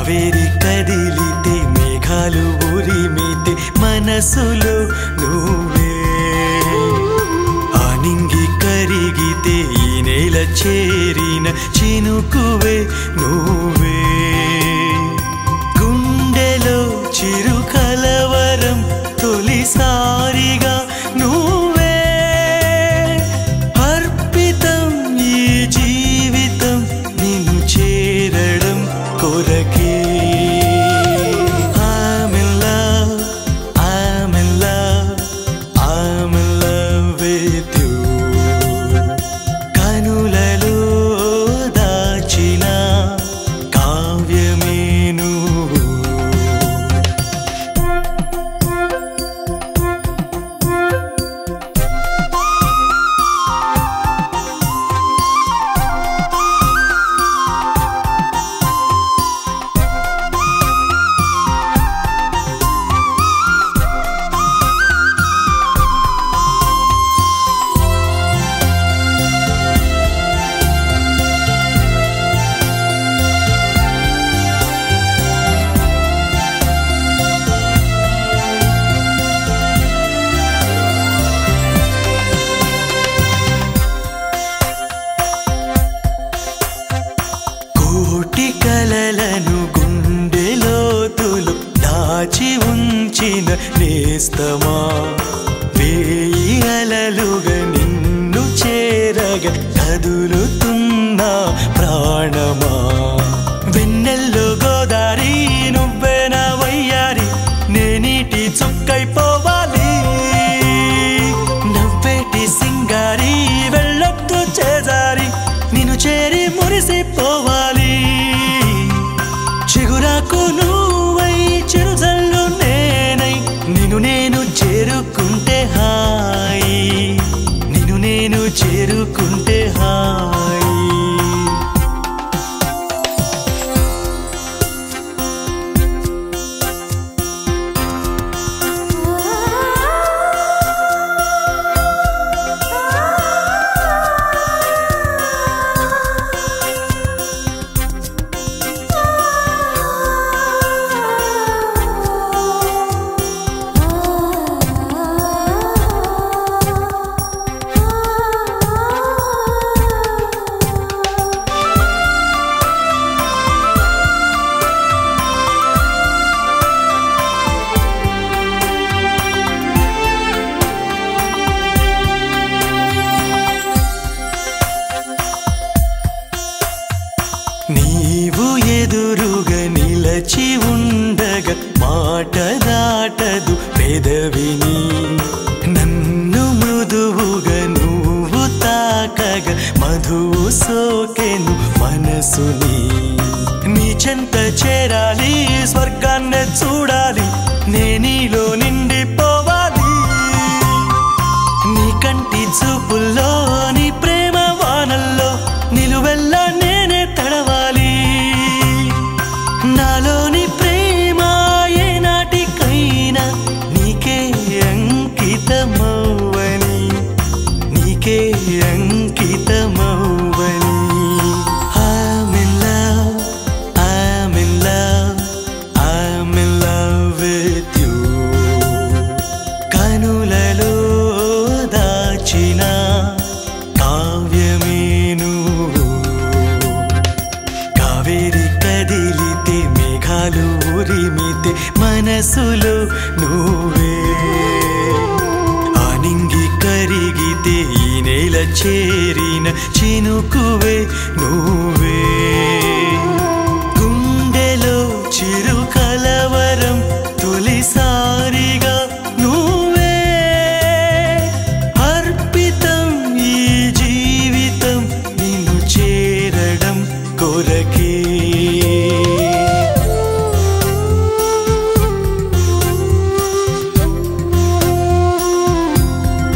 కావేరి కదిలితే మేఘాలు ఉరిమితే మనసులో నువ్వే ఆనింగి కరిగితే ఈ నేల చేరిన చినుకువే నువ్వే గుండెలో చిరు కలవరం తొలిసారిగా నువ్వే అర్పితం ఈ జీవితం నిన్ను చేరడం కొరకే I'm in love, I'm in love, I'm in love with you. కనులలో దాచిన కావ్యమే నువ్వు కోటి కలలను గుండెలోతులు దాచి ఉంచిన నేస్తమా వేయి అలలుగా నిన్ను చేరగ కదులుతున్న ప్రాణమా వెన్నెల్లో గోదారి నువ్వేనా వయ్యారి నేనీటి చుక్కైపోవాలి నవ్వేటి సింగారి వెళ్ళొద్దు చేజారి నిన్ను చేరి మురిసిపోవాలి చిగురాకు నువ్వై చిరుజల్లు నేనై నిన్ను నేను చేరుకుంటే హాయి నిన్ను నేను చేరుకుంటే హాయి నీవు ఎదురుగా నిలచి ఉండగా మాట దాటదు పెదవిని నన్ను మృదువుగా నువ్వు తాకగా మధువు సోకెను మనసుని నీ చెంత చేరాలి స్వర్గాన్ని చూడాలి నేనీలో నిండిపోవాలి నీ కంటి చూపుల్లో నీ ప్రేమ వానల్లో నిలువెల్లా నేనే తడవాలి నాలోని ప్రేమ ఏ నాటికైనా నీకే అంకితమవ్వని నీకే అంకితమవ్వని I'm in love, I'm in love, I'm in love with you. కనులలో దాచిన కావ్యమే నువ్వు కావేరి కదిలితే మేఘాలు ఉరిమితే మనసులో నువ్వే ఆనింగి కరిగితే ఈ నేల చేరిన చినుకువే నువ్వే గుండెలో చిరు కలవరం తొలిసారిగా నువ్వే అర్పితం ఈ జీవితం నిన్ను చేరడం కొరకే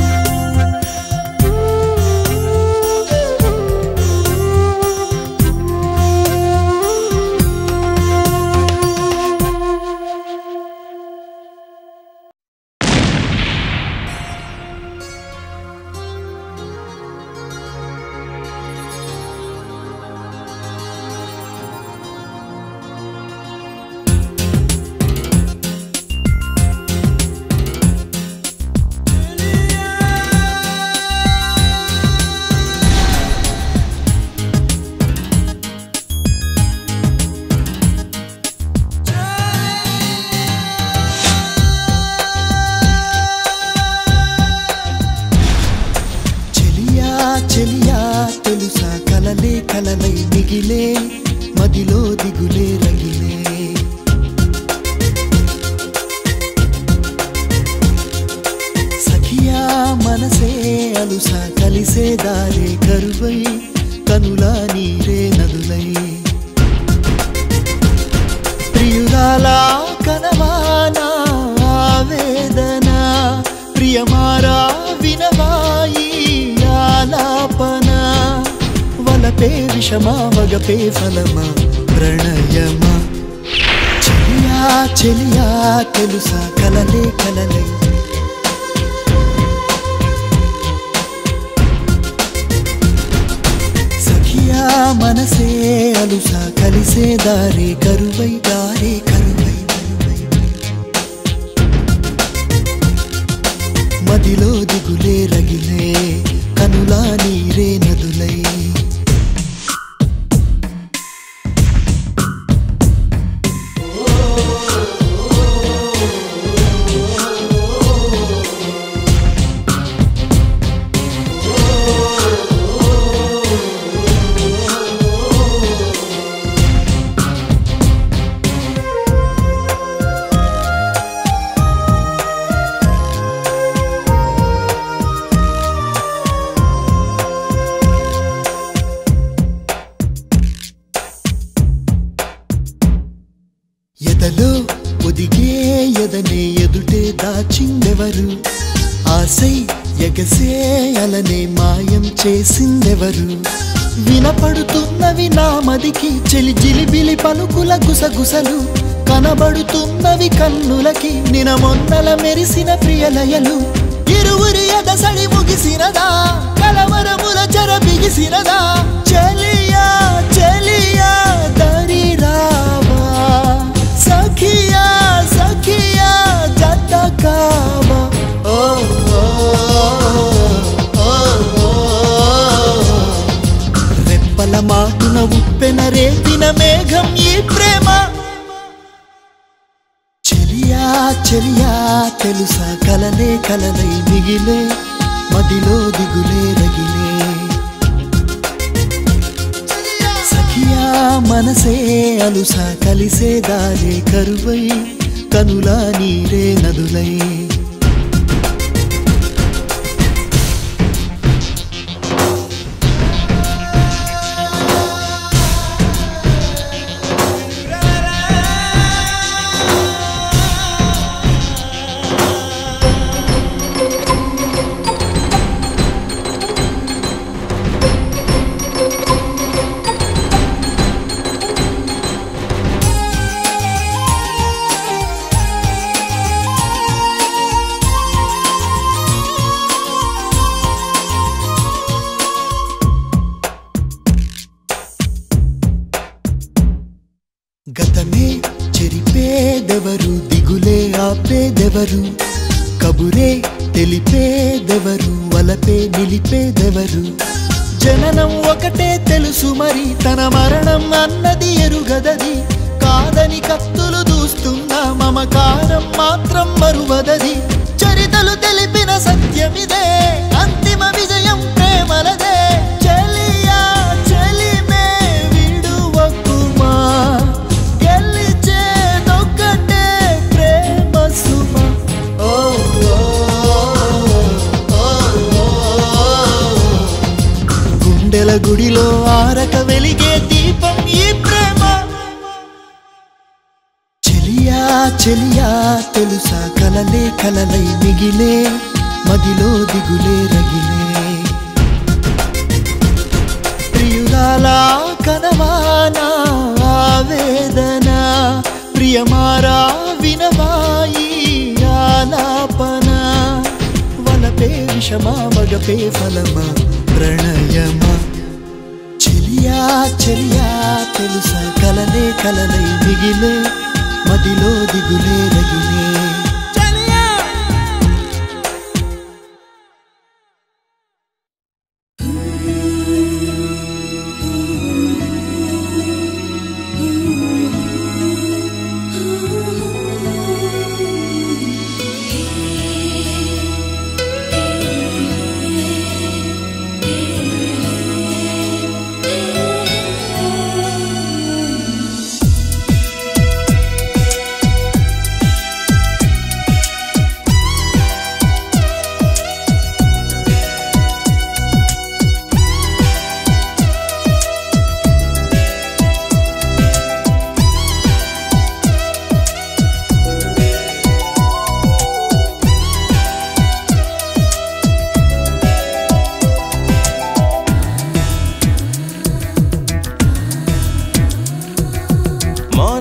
ఆ దిగులే రగిలే సఖియా మనసే అలుస కలిసే దారే కరువై కనులా నీరే నదులై ప్రియురాలా కనవానా ఆవేదన ప్రియమారా వినవాయి ఆలాపన వలపే విషమా వగపే ఫలమా ప్రణయమా చెలియా చెలియా తెలుసా కలలే కలలై సఖియా మనసే అలుస కలిసే దారే కరువై దారే కరువై మదిలో దిగులే రగిలే కనులా నీరే నదులై ఎదలో ఒదిగే ఎదనే ఎదుటే దాచిందెవరు ఆశై ఎగసే అలనే మాయం చేసిందెవరు వినపడుతున్నవి నా మదికి చెలి జిలిబిలి పలుకుల గుసగుసలు కనబడుతున్నవి కన్నులకి నినమొన్నల మెరిసిన ప్రియలయలు ఇరువురి ఎదసడి ముగిసినదా కలవరముల చెర బిగిసినదా చెలియా చెలియా దరి రావా సఖియా సఖియా జత కావా ఓ ఓ, ఓ, ఓ. రెప్పల మాటున ఉప్పెన రేపిన మేఘం ఈ ప్రేమ చెలియా చెలియా తెలుసా కలలే కలలై మిగిలే మదిలో దిగులే రగిలే సఖియా మనసే అలుస కలిసే దారే కరువై కనులా నీరే నదులై గతమే చెరిపేదెవరు దిగులే ఆపేదెవరు కబురే తెలిపేదెవరు వలపే నిలిపేదెవరు జననం ఒకటే తెలుసు మరి తన మరణం అన్నది ఎరుగదది కాదని కత్తులు దూస్తున్న మమకారం మాత్రం మరువదది చరితలు తెలిపిన సత్యమిదే అంతిమ విజయం ప్రేమలదే చెలియా చెలిమే విడువకుమా గెలిచేదొక్కటే ప్రేమ సుమ ఓ ఓ, ఓ, ఓ. గుండెల గుడిలో ఆరక వెలిగే దీపం ఈ ప్రేమ చెలియా చెలియా తెలుసా కలలే కలలై మిగిలే మదిలో దిగులే రగిలే ప్రియురాలా కనవానా ఆవేదన ప్రియమారా వినవాయి ఆలాపన వలపే విషమా మగపే ఫలమా ప్రణయమా చెలియా చెలియా తెలుసా కలలే కలలై మిగిలే మదిలో దిగులే రగిలే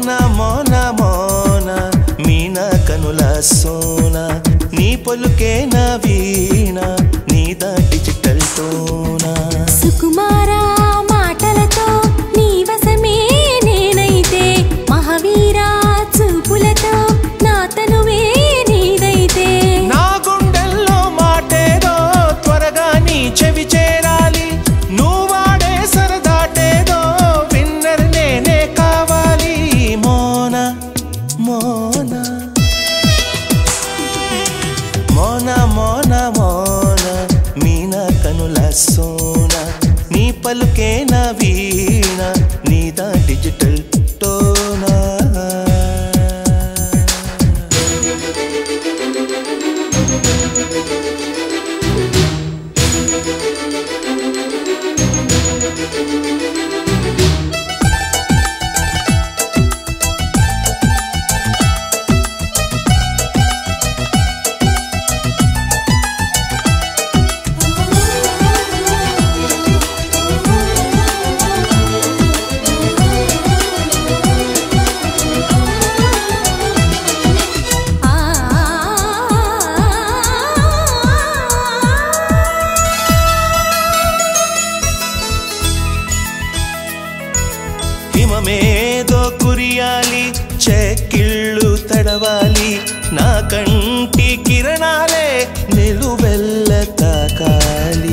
మోన మోన మోన మీన కనుల సోన నీ పలుకే నా వీణ నీదా డిజిటల్ టోనా సుకుమారా మాటలతో నీ వశమే నేనైతే మహావీరా చూపులతో నా తనువే నీదైతే నా గుండెల్లో మాటేదో త్వరగా నీ చెవి చేరాలి నువ్వాడే సరదాటేదో విన్నర్ నేనే కావాలి మోన మోన మోన మోన మోన మీన కనుల సోన నీ పలుకే నా వీణ నీదా డిజిటల్ టోనా ఆ హిమమేదో కురియాలి చెక్కిళ్ళు తడవాలి నా కంటి కిరణాలే నిలువెల్ల తాకాలి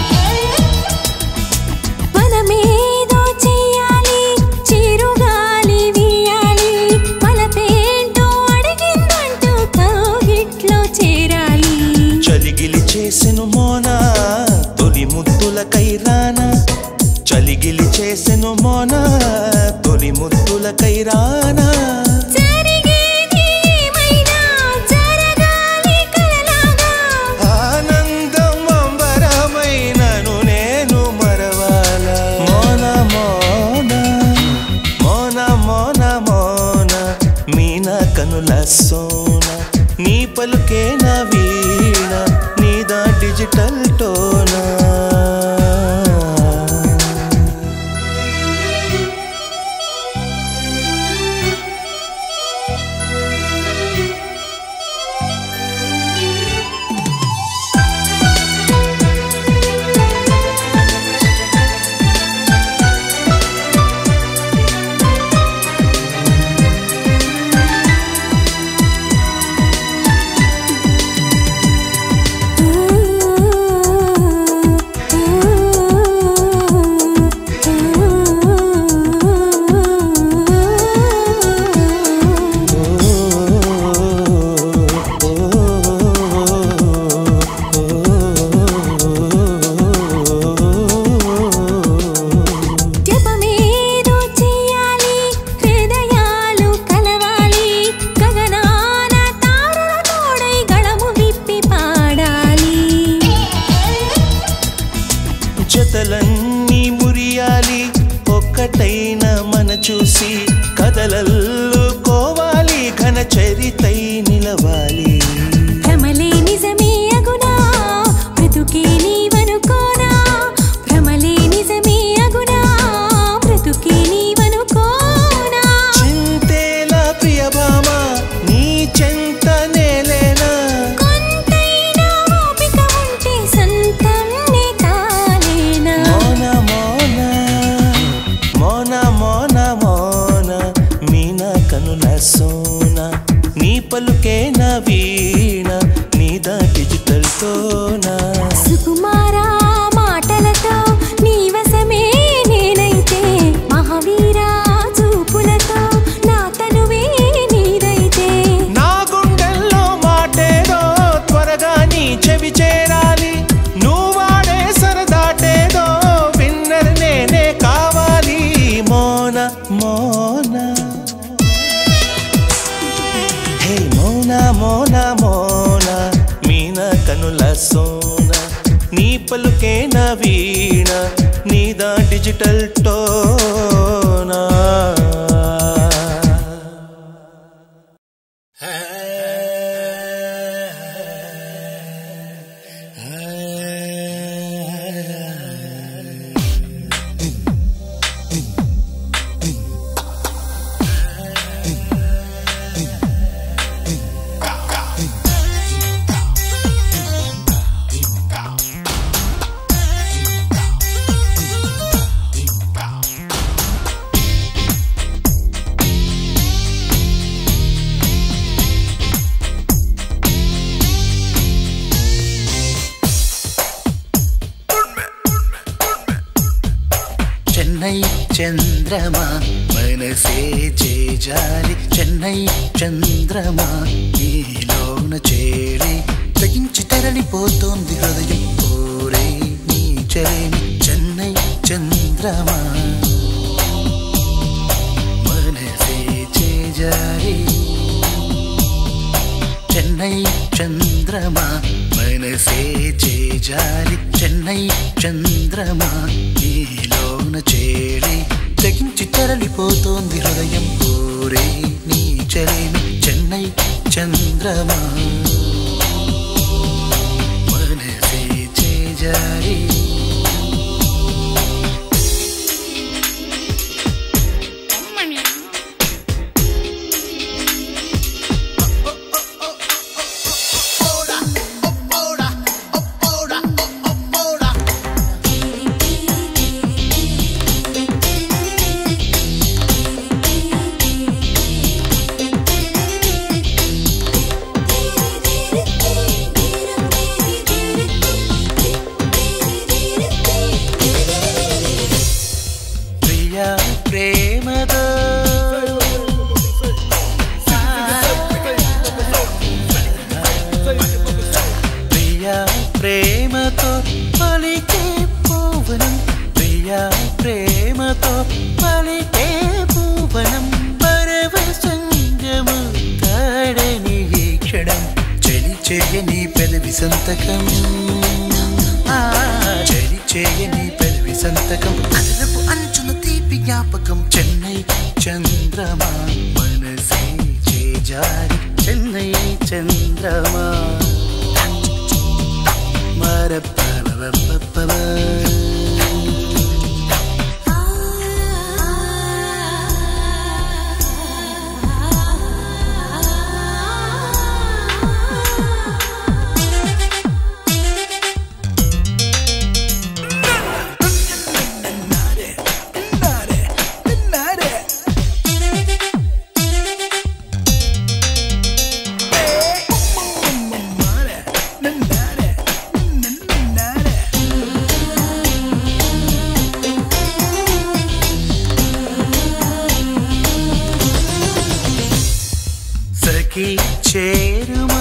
మనమేదో చెయ్యాలి చిరుగాలి వీయాలి మన పేంటో అడిగిందంటూ కౌగిట్లో చేరాలి చలిగిలి చేసెను మోనా తొలి ముద్దుల కైరానా చలిగిలి చేసెను మోనా తొలి ముద్దుల కైరానా జరిగేది ఏమైనా జరగాలి కలలాగా ఆనందం అంబరమైనను నేను మరవాల మోన మోన మోన మోన మోన మీన కనుల సోన నీ పలుకే నా వీణ నీదా డిజిటల్ టోనా జపమేదో చెయ్యాలి హృదయాలు కలవాలి గగనాన తారల తోడై గళము విప్పి పాడాలి జతలన్నీ మురియాలి ఒక్కటైన మన చూసి కదలల్లుకోవాలి ఘన చరితై నిలవాలి భ్రమలే నిజమే అగునా బ్రతుకే నీవనుకోనా భ్రమలే నిజమే అగునా బ్రతుకే నీవనుకోనా చింతేల ప్రియభామ నీ చెంత నేలేనా కొంతైనా ఓపిక ఉంటే సొంతం నీ కాలేనా మోన మోన మోన మోన మోన మీన కనుల సోన నీ పలుకే నా వీణ నీదా డిజిటల్ తోనా సుకుమారా మాటలతో నీ వశమే నేనైతే మహావీరా చూపులతో నా తనువే నీదైతే నా గుండెల్లో మాటేదో త్వరగా నీ చెవి చేరాలి నువ్వాడే సరదాటేదో విన్నర్ నేనే కావాలి మోన మోన హే మోన మోన మోన మీన కనుల సోన నీ పలుకే నా వీణ నీదా డిజిటల్ టోనా చంద్రమా మనసే చేజారి చెన్నై చంద్రమా నీలోన చేరి తగించి తరలిపోతోంది హృదయం కోరే నీ చెలిమి చెన్నై చంద్రమా మనసే చేజారి చెన్నై చంద్రమా మనసే చేజారి చెన్నై చంద్రమా నీలోన చేరి తెగించి తరలిపోతోంది హృదయం కోరే నీ చెలిమి చెన్నై చంద్రమా మనసే చేజారి ప్రియా ప్రేమతో ప్రియా ప్రేమతో పలికే పూవనం ప్రియా ప్రేమతో పలికే పూవనం పరవశంగము తాడని ఈ క్షణం చెలి చేయని పెదవి సంతకం ఆ, చెలి చేయని పెదవి సంతకం అదనపు అంచున తీపి జ్ఞాపకం చెన్నై చంద్రమా మనసే చేజారి చెన్నై చంద్రమా మరపవ సఖీ చేరుమా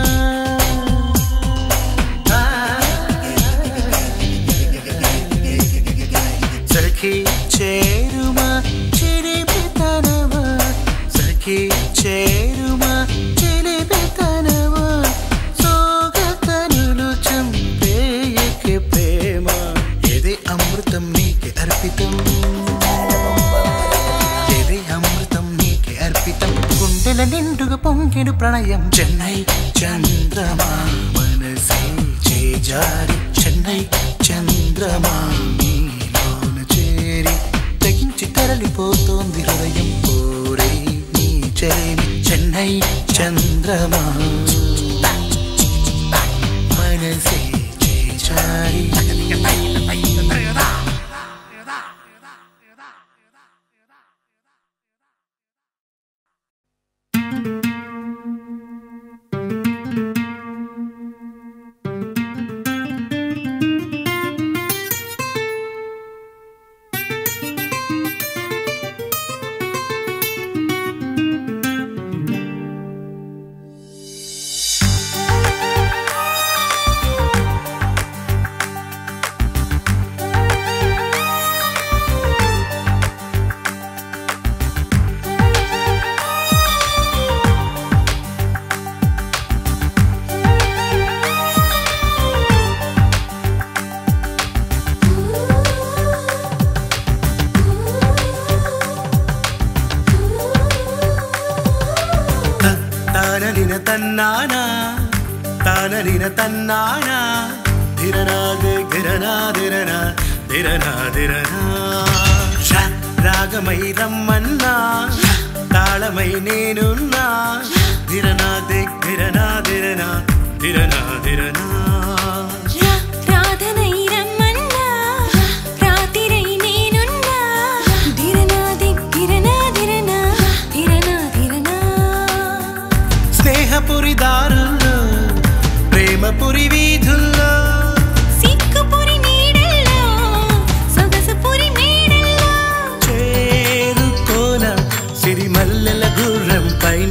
సఖీ చేరుమా చిలిపితనవా సఖీ చేరుమా చిలిపితనవా సోగతనులు చంపేయకి ప్రేమ ఇది అమృతం నీకే అర్పితం ఇది అమృతం నీకే అర్పితం గుండెల నిండుగా పొంగిడు ప్రణయం చెన్నై చంద్రమా మనసే చేజారి చెన్నై చంద్రమా నీలోన చేరి తెగించి తరలిపోతోంది హృదయం కోరే నీ చెలిమి చెన్నై చంద్రమా మనసే చేజారి తాననిన తన్నానా తాననిన తన్నానా ధిరనా ధిరనా ధిరనా ధిరనా ధిరనా ష రాగమై రమ్మన్నా తాళమై నేనున్నా ధిరనా ధిరనా ధిరనా ధిరనా ధిరనా రాధనై రమ్మన్నా రాతిరై నేనున్నా ధిరనా దిగ్గిరనా ధిరనా ధిరనా ధిరనా స్నేహపురి దారుల్లో ప్రేమపురి వీధుల్లో సిక్కుపురి నీడల్లో సొగసుపురి మేడల్లో చే మల్లెల గుర్రం పైన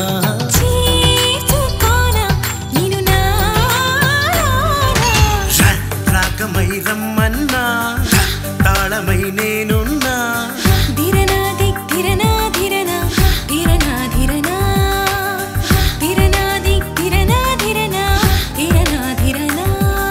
చేర్చుకోనా నిన్ను నాలోనా. ర- రాగమై రమ్మన్నా తాళమై నేనున్నా ధిరనా దిక్ ధిరనా ధిరనా ధిరనా ధిరనా ధిరనా దిక్ ధిరనా ధిరనా ధిరనా ధిరనా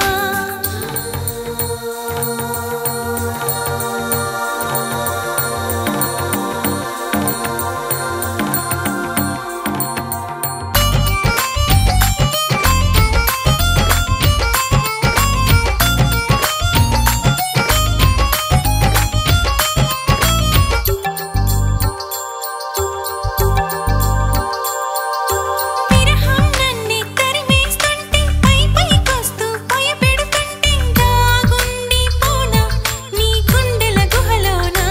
విరహం నన్నే తరిమేస్తుంటే పై పైకొస్తూ భయపెడుతుంటే దాగుండి పోనా నీ గుండెల గుహలోనా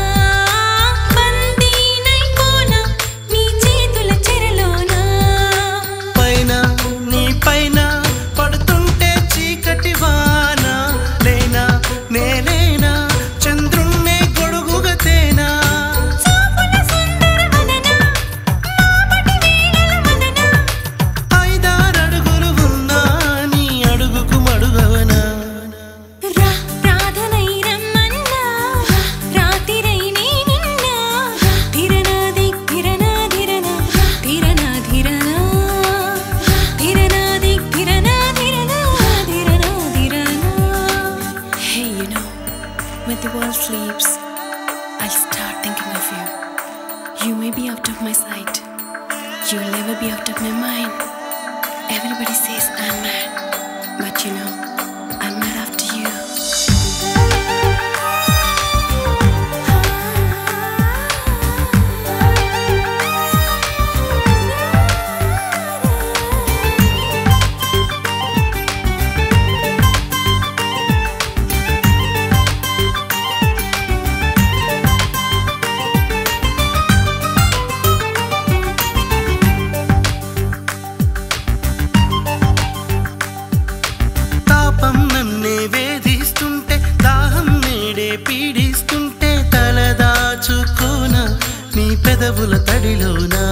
బందీనై పోనా నీ చేతుల చెరలోనా పైన నీ పైన పడుతుంటే చీకటి వాన లేనా నేనేనా చంద్రుణ్ణే గొడుగుగా తేనా చూపుల సుందర వదన మాపటి వేళల మదన ఐదారడుగులు ఉన్నా నీ అడుగుకు మడుగవనా రా రాధనై రమ్మన్నా రాతిరై నేనున్నా ధిరనా దిక్ ధిరనా ధిరనా ధిరనా ధిరనా ధిరనా దిక్ ధిరనా ధిరనా ధిరనా ధిరనా Hey, you know, when the world sleeps, I start thinking of you. You may be out of my sight. You'll never be out of my mind. Everybody says I'm mad, but you know, I'm mad after you. తాపం నన్నే వేధిస్తుంటే దాహం నేడే పీడిస్తుంటే తలదాచుకోన నీ పెదవుల తడిలోనా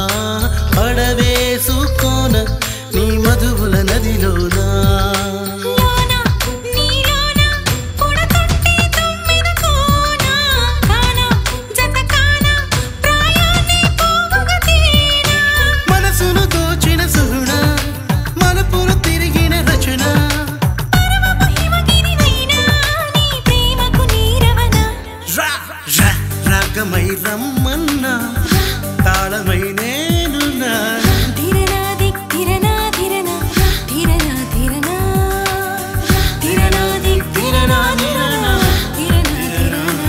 పడవేసుకోన నీ మధువుల నదిలోనా లోన నీలోన కొడతంటే తొమ్మిద కోన కాన జత కాన ప్రాయాన్ని పోవుగా తీనా మనసును దోచిన సుగుణ మలుపులు తిరిగిన రచన పరమపు హిమగిరివైనా నీ ప్రేమకు నీరవన రా రా రాగమై రమ్మన్నా తాళమై నేనున్నా ధిరనా దిక్ ధిరనా ధిరనా ధిరనా ధిరనా ధిరనా దిక్ ధిరనా ధిరనా ధిరనా ధిరనా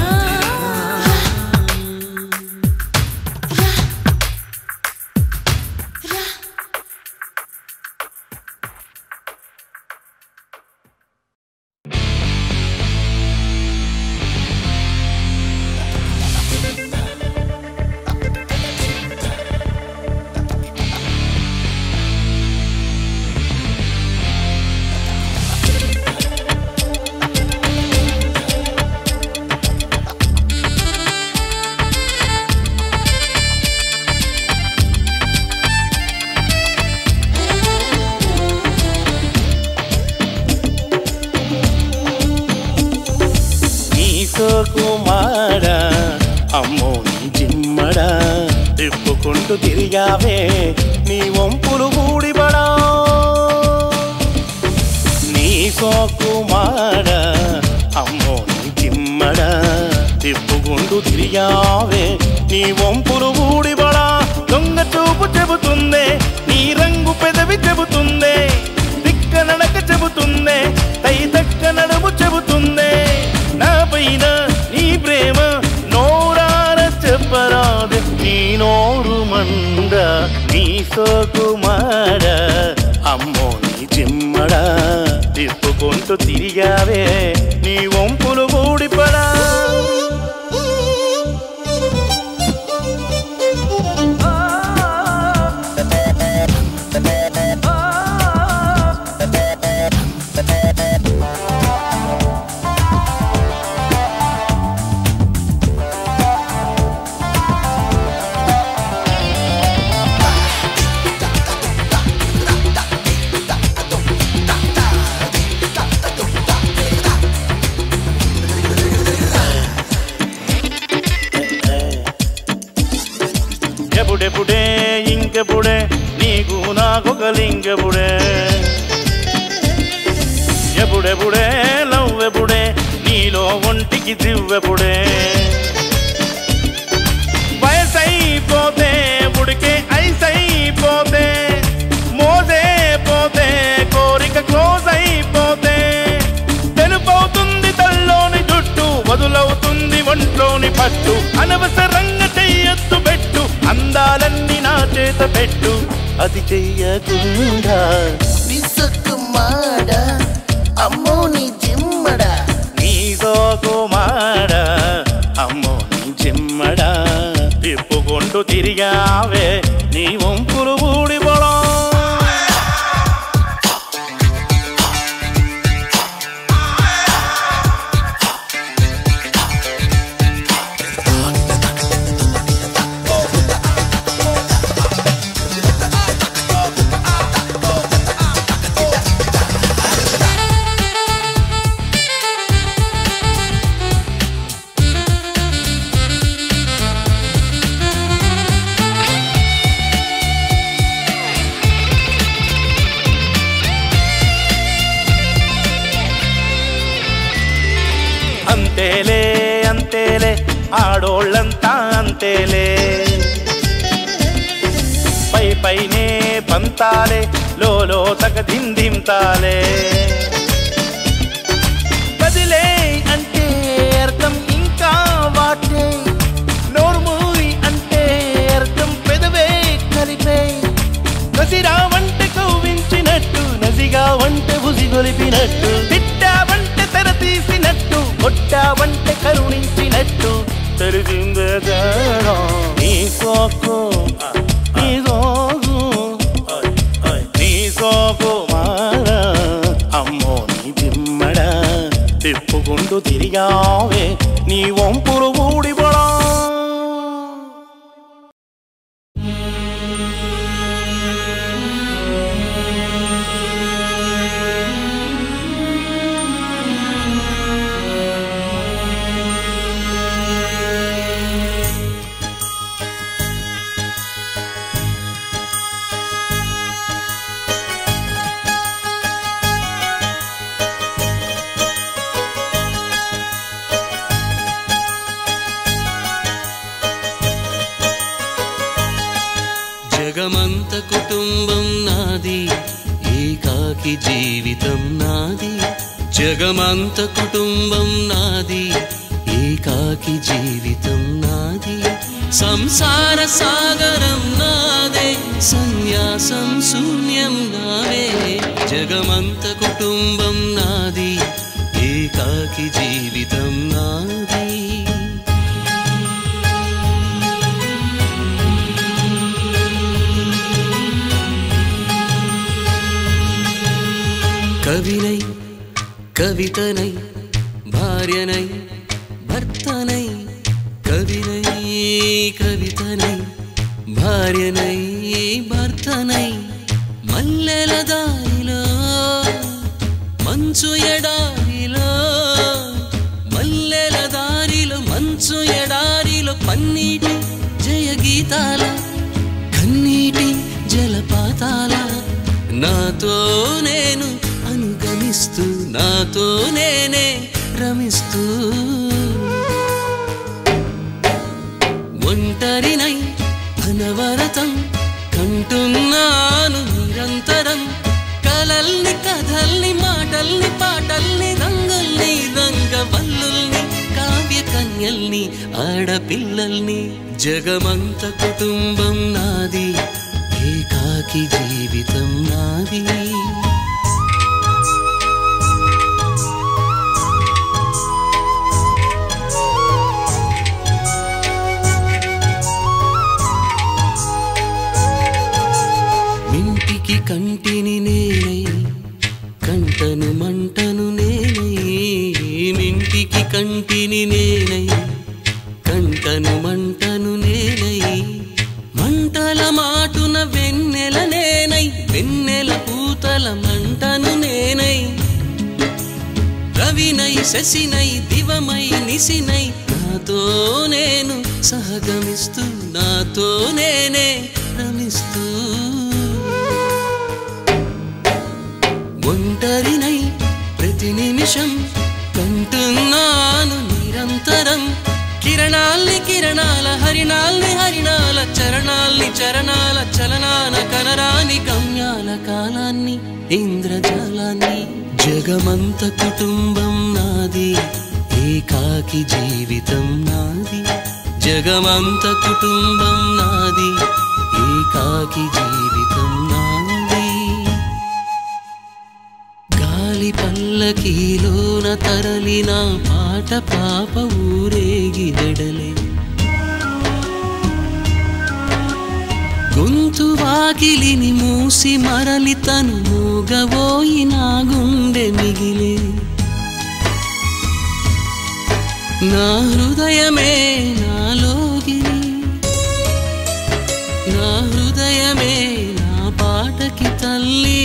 నీ సోకుమాడ అమ్మో నీ జిమ్మడ తిప్పుకుంటూ తిరిగావే నీ వంపులు గూడిబడా నీ సోకుమాడ అమ్మో నీ జిమ్మడ తిప్పుకుంటూ తిరిగావే నీ వంపులు గూడిబడా దొంగ చూపు చెబుతుందే నీ రంగు పెదవి చెబుతుందే దిక్క నడక చెబుతుందే తై తక్క నడుము చెబుతుందే నా పైన నీ ప్రేమ నోరార చెప్పరాదు నీ నోరు మంద నీ సోకుమాడ అమ్మో నీ జిమ్మడ తిప్పుకుంటూ తిరిగావే నీ వంపులు ఊడిపడా ఇంకెప్పుడే ఇంకెప్పుడే నీకు నాకొక లింకెప్పుడే ఎప్పుడెప్పుడే లవ్వెప్పుడే నీలో ఒంటికి దివ్వెప్పుడే వయసైపోతే ఉడికే ఐసైపోతే మోసే పోతే కోరిక క్లోజ్ అయిపోతే తెలుపవుతుంది తల్లోని జుట్టు వదులవుతుంది ఒంట్లోని పట్టు అనవసరంగా చెయ్యొద్దు పెట్టు అందాలన్నీ నా చేత పెట్టు అది చెయ్యకుండా విసుకుమాడ అమ్మో నీ జిమ్మడా నీ సోకుమాడ అమ్మో నీ చిమ్మడా తిప్పుకుంటూ తిరిగావే నీ వంపులు ఊడిపోవడం అంతేలే అంతేలే ఆడోళ్ళంతా అంతేలే పై పైనే పంతాలే లోలో తగ దిందింతాలే కదిలే అంటే అర్థం ఇంకా వాటే నోర్మూరి అంటే అర్థం పెదవే కలిపే నసిరా వంట కవ్వించినట్టు నసిగా వంట బుసి గొలిపినట్టు తిట్టా వంట తెర తీసినట్టు కొట్టా వంట కరుణించినట్టు తెరిచిందే తేడా. నీ సోకు నీ సోకు నీ సోకు మార అమ్మో నీ దిమ్మడ తిప్పుకుంటూ తిరిగావే నీ వంపులు ఊడిపడా జగమంత కుటుంబం నాది ఏకాకి జీవితం నాది జగమంత కుటుంబం నాది ఏకాకి జీవితం నాది సంసార సాగరం నాదే సన్యాసం శూన్యం నావే జగమంత కుటుంబం నాది ఏకాకి జీవితం నాది கவினை கவிதனை பாரியனை భర్తనై కవినై కవితనై భార్యనై భర్తనై మల్లెల దారిలో మంచు ఎడారిలో మల్లెల దారిలో మంచు ఎడారిలో పన్నీటి జయ గీతాల కన్నీటి జలపాతాల నాతో నేను అనుగమిస్తూ నాతో నేనే రమిస్తూ ఒంటరినై అనవరతం కంటున్నాను నిరంతరం కలల్ని కథల్ని మాటల్ని పాటల్ని రంగుల్ని రంగవల్లుల్ని కావ్య కన్యల్ని ఆడపిల్లల్ని జగమంత కుటుంబం నాది ఏకాకి జీవితం నాది మింటికి కంటిని నేనై కంటను మంటను నేనై మింటికి కంటిని నేనై కంటను మంటను నేనై మంటల మాటున వెన్నెల నేనై వెన్నెల పూతల మంటను నేనై రవినై శశినై దివమై నిసినై నాతో నేను సహగమిస్తూ నాతో నేనే చరణాల్ని చరణాల చలనాన కనరాని గమ్యాల కాలాన్ని ఇంద్రజాలాన్ని జగమంత కుటుంబం నాది ఏకాకి జీవితం నాది జగమంత కుటుంబం నాది ఏకాకి జీవితం నాది గాలి పల్లకీలోన తరలిన పాట పాప ఊరేగి వెడలే గొంతు వాకిలిని మూసి మరలి తను మూగబోయి నా గుండె మిగిలే నా హృదయమే నాలోగిరి నా హృదయమే నా పాటకి తల్లి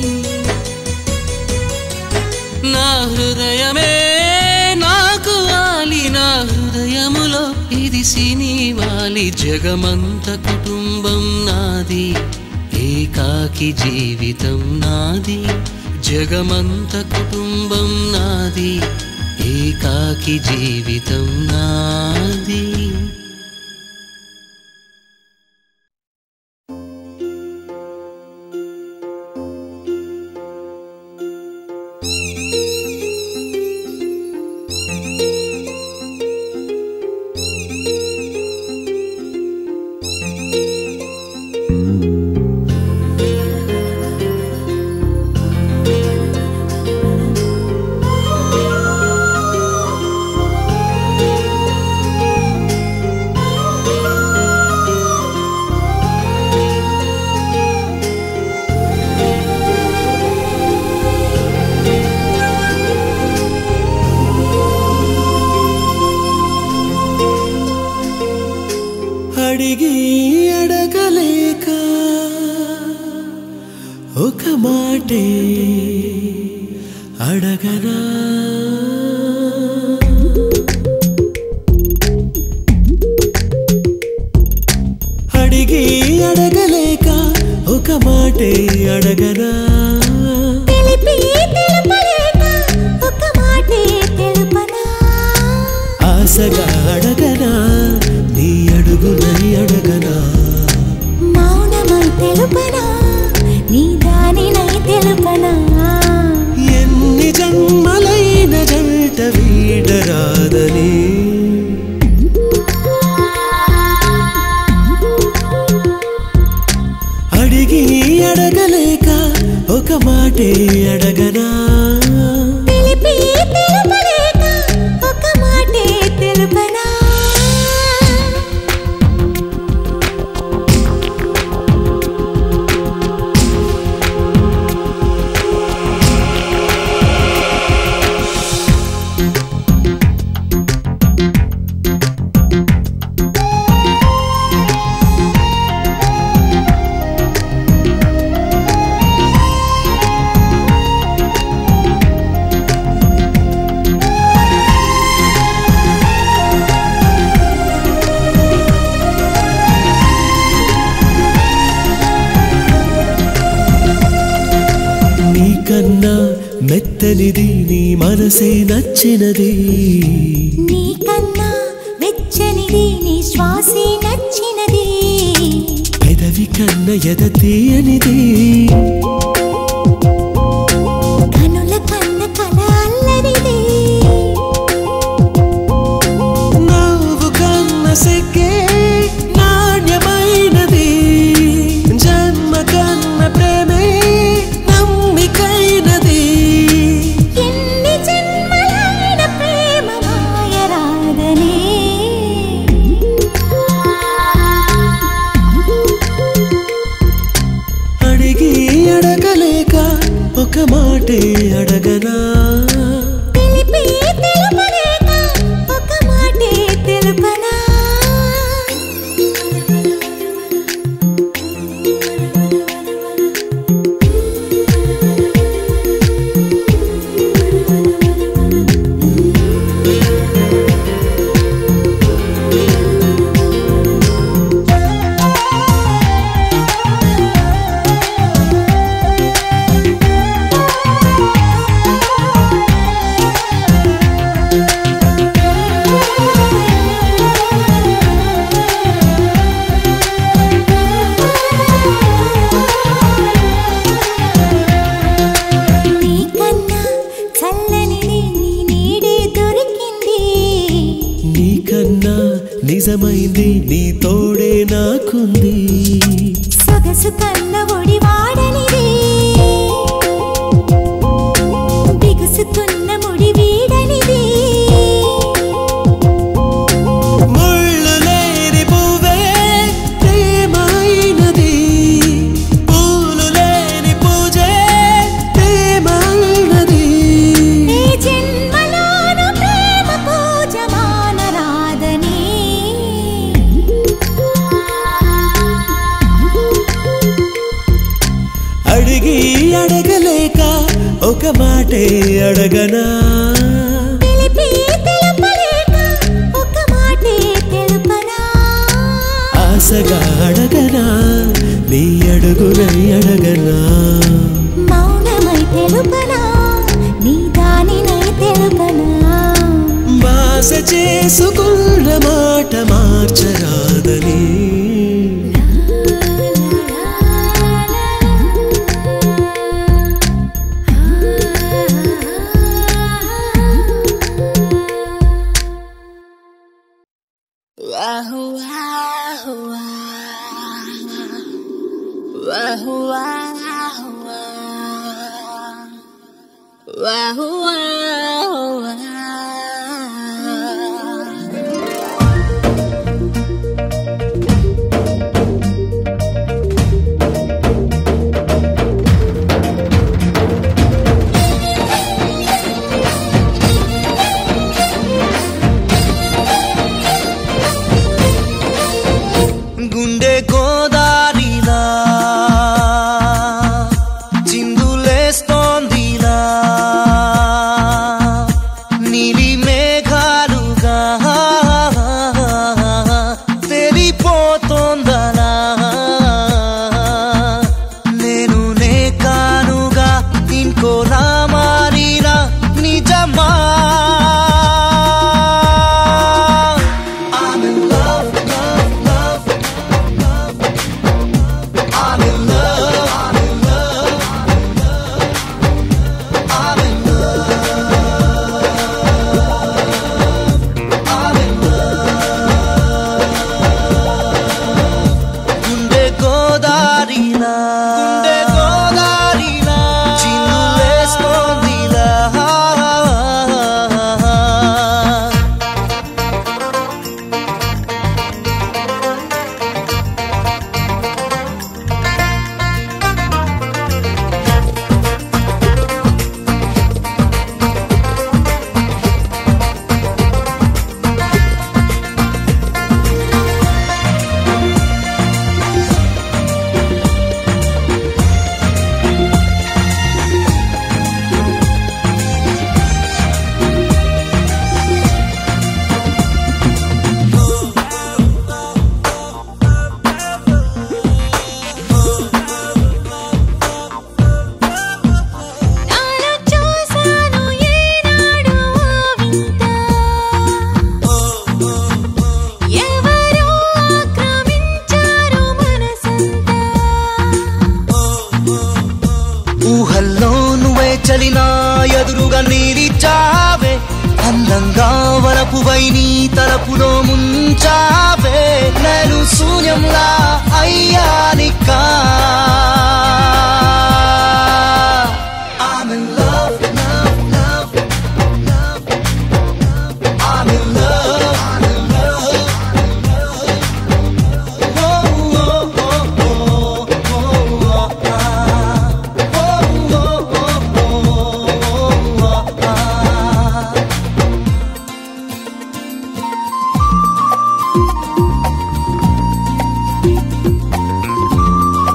నా హృదయమే నాకు వాలి నా హృదయములో ఇది సినివాలి జగమంత కుటుంబం నాది ఏకాకి జీవితం నాది జగమంత కుటుంబం నాది ఏకాకి జీవితం నాది అడిగి అడగలేక ఒక మాటే అడగనా అడిగి అడగలేక ఒక మాటే అడగనా తెలిపి తెలుపలేక ఒక మాటే తెలుపనా ఆశగా అడగనా నీ అడుగునని అడగనా మౌనమై తెలుపనా నీ దానినై తెలుపనా ఎన్ని జన్మలైన జంట వీడరాదని అడిగి అడగలేక ఒక మాటే అడగనా తెలిపి తెలుపలేక ఒక మాటే తెలుపనా నీకన్నా మెత్తనిది నీ మనసే నచ్చినది నీకన్నా వెచ్చనిది నీ శ్వాసే నచ్చినది పెదవి కన్న ఎద తీయనిది కనుల కన్న కల అల్లరిది నవ్వు కన్న సిగ్గే నాణ్యమైనది జన్మ కన్న ప్రేమే నమ్మికైనది ఎన్ని జన్మలైన ప్రేమ మాయరాదనే అడిగి అడగలేక ఒక మాటే అడగనా తెలిపి తెలుపలేక ఒక మాటే తెలుపనా ఆ అందుకుంది సొగసు కన్న ఒడి వాడనిది బిగుసుకున్న ముడి వీడనిది ముళ్ళు లేని పువ్వే ప్రేమైనది పూలు లేని పూజే ప్రేమైనది ఈ జన్మలోను ప్రేమ పూజ మానరాదని అడిగి అడగలేక ఒక మాటే అడగనా తెలిపి తెలుపలేక ఒక మాటే తెలుపనా ఆశగా అడగనా నీ అడుగునై అడగనా మౌనమై తెలుపనా నీ దానినై తెలుపనా బాస చేసుకున్న మాట మార్చరాదని గుండె గోదారిలా చిందులేస్తోందిలా నీలి మేఘాలుగా తెలిపోతోందలా నేను నే కానుగా ఇంకోలా మారినా నిజమా I'm in love, love, love. I'm in love. I'm in love. I'm in love. I'm in love. గుండె గోదారిలా గుండె గోదారిలా చిందులేస్తోందిలా నాలో చూసాను ఏనాడు వింత ఎవరో ఆక్రమించారు మనసంతా ఊహల్లో నువ్వే చలినా ఎదురుగా నీరిచావే అందంగా వరపువై నీ తలపులో ముంచావే నేను శూన్యంలా అయ్యానికా I'm in love, love, love, love. I'm in love, I'm in love. Oh, oh, oh, oh, oh, oh, ah. Oh, oh, oh, oh, oh, ah. ఆ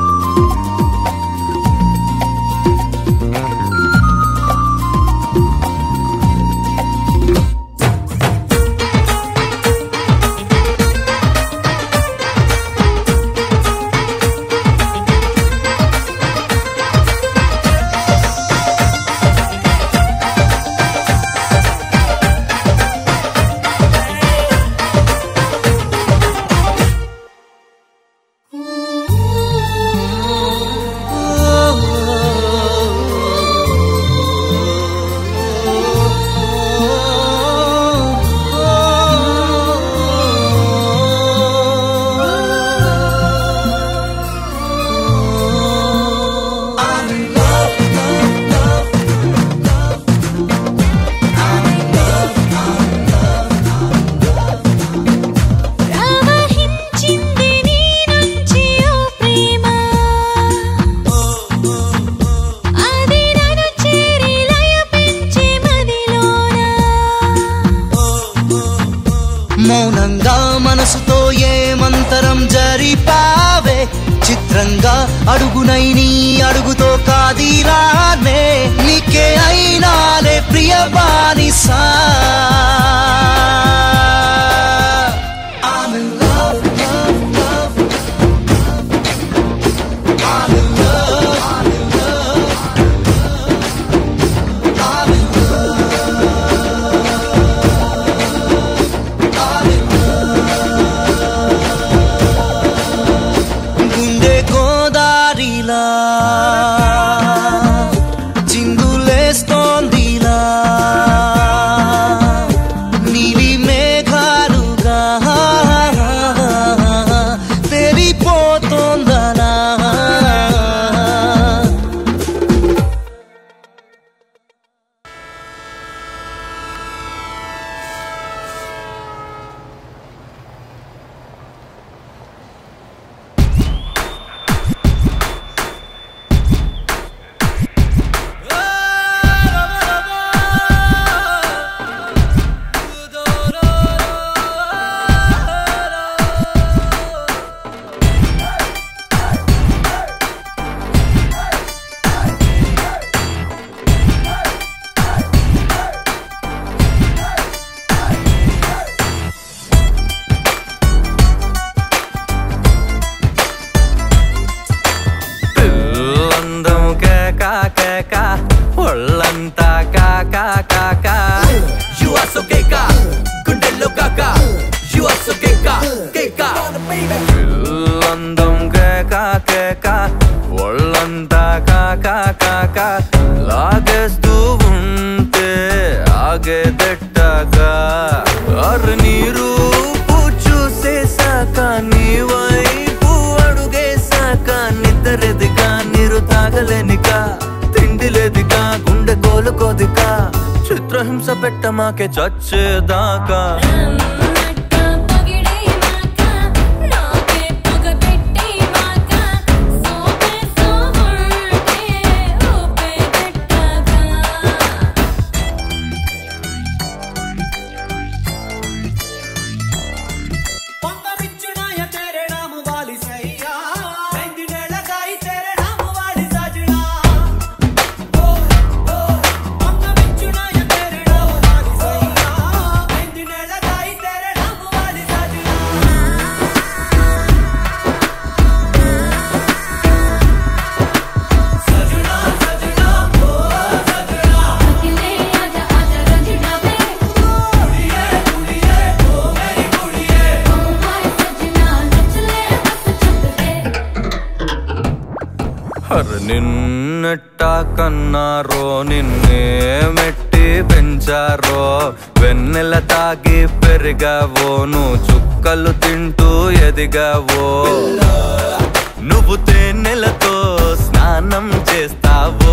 భారంగా అడుగునై నీ అడుగుతో కాదిరానే నీకే అయినాలే ప్రియ బానిసా I'm in love, love, love. I'm in love, I'm in love. I'm in గుండె గోదారిలా చిందులేస్తోందిలా నీలి మేఘాలుగా తెరిపోతోందలా పిల్లందం కేక కేక ఒళ్ళంతా కాక కాక యు ఆర్ సో కేక గుండెల్లో కాక యు ఆర్ సో కేక కేక పిల్లందం కేక కేక ఒళ్ళంతా కాక కాక లాగేస్తూ ఉంటే ఆగేదెట్టగా అరు నీరు చూసేసాక నీ వైపు అడుగేశాక నిద్రెదిగా నీరు తాగలేనిక తిండి లేదిగా గుండె కోలుకోదిగా చిత్రహింస పెట్ట మాకే చచ్చేదాకా నన్నట్ట పొగిడే మాక నాకే పొగ పెట్టే మాక సోపే సోవర్టే ఓపే పెట్టగా పొంగమిచ్చునాయ తెరే నాము వాలి సయ్యా రెండినేళ్ల కాయి తెరే నాము వాలి సజనా ఓ ఓ పొంగమిచ్చునాయ తెరే నాము వాలి సయ్యా రెండినేళ్ల కాయి తెరే నాము వాలి సజనా సజనా సజనా ఓ సజనా అఖిలే ఆజా ఆజా రంజినా బే కుడియే కుడియే ఓ మేరీ కుడియే ఓ మై సजना నచ్చలే బస్ చుట్టతే అర నిన్నెట్ట కన్నారో నిన్నే మెట్టి పెంచారో వెన్నెల తాగి పెరిగావో నువ్వు చుక్కలు తింటూ ఎదిగావో నువ్వు తేనెలతో స్నానం చేస్తావో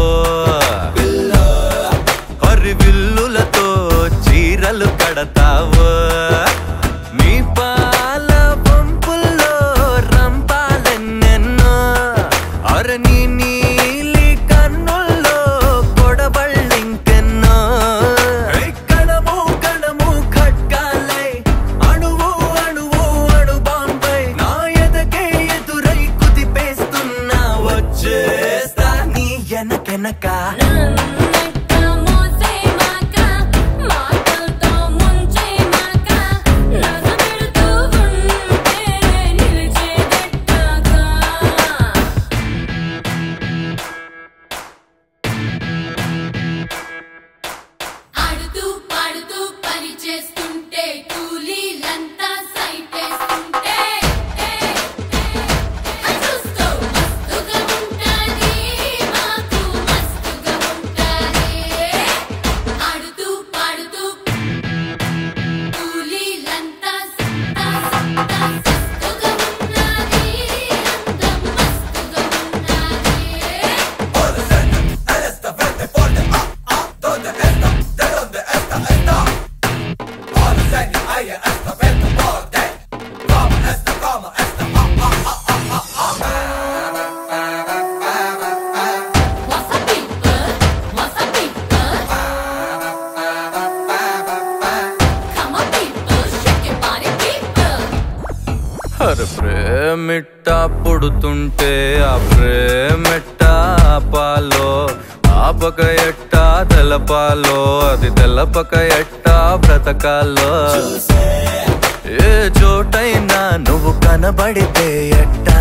హరివిల్లులతో చీరలు కడతావో నీ పాల పంపుల్లో రంపాలెన్నెన్నో అర నీ నీలి కన్నుల్లో కొడబళ్ళింకెన్నో కణము కణము ఖడ్గాలై అణువు అణువు అణు బాంబై నా ఎదకే ఎదురై కుదిపేస్తున్నా వచ్చేస్తా నీ ఎనకెనక నన్నట్ట మోసే మాక మాటలతో ముంచే మాక నగబెడుతూ ఉంటే నిలిచేదెట్టగా ఆడుతూ పాడుతూ పని చేస్తుంటే కూలీలంతా సైటేస్తుంటే చూస్తూ మస్తుగా ఉంటాది మాకు మస్తుగా ఉంటాది మిట్ట పుడుతుంటే ఆ ప్రేమెట్ట పాలో ఆపక ఎట్టా తెలపాలో అది తెలపక ఎట్టా బ్రతకాలో ఏ చోటైనా నువ్వు కనబడితే ఎట్టా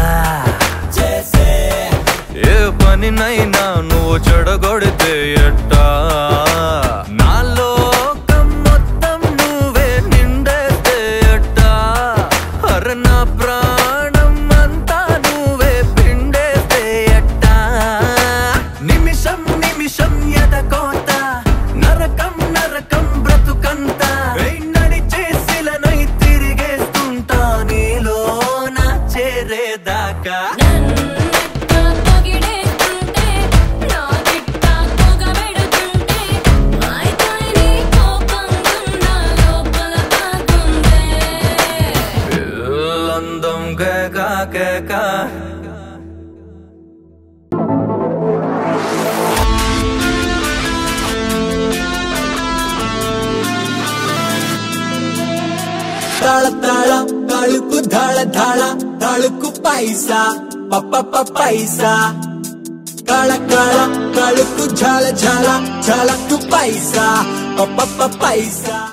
ఏ పనినైనా నువ్వు చెడగొడితే ఎట్టా నా లోకం మొత్తం నువ్వే నిండేస్తే ఎట్టా అర నా ప్రాణం అంతా నువ్వే పిండేస్తే ఎట్టా నిమిషం నిమిషం ఎదకోత నరకం నరకం బ్రతుకంత నడిచేసిలనై తిరిగేస్తుంటా నీలో నా చేరేదాకా నన్నట్ట పొగిడేస్తుంటే నా గిట్ట పొగబెడుతుంటే మాయకాయ నీ కోపం గుండా లోపల కాకుందే అందం కేకా కేకా తాళ తాళ తాళుకు ధాళ ధాళ తాళుకు పైసా పప్ప పైసా కాళ కాళ కాళుకు ఝాళ ఝాళ ఝాళకు పైసా పప్ప పైసా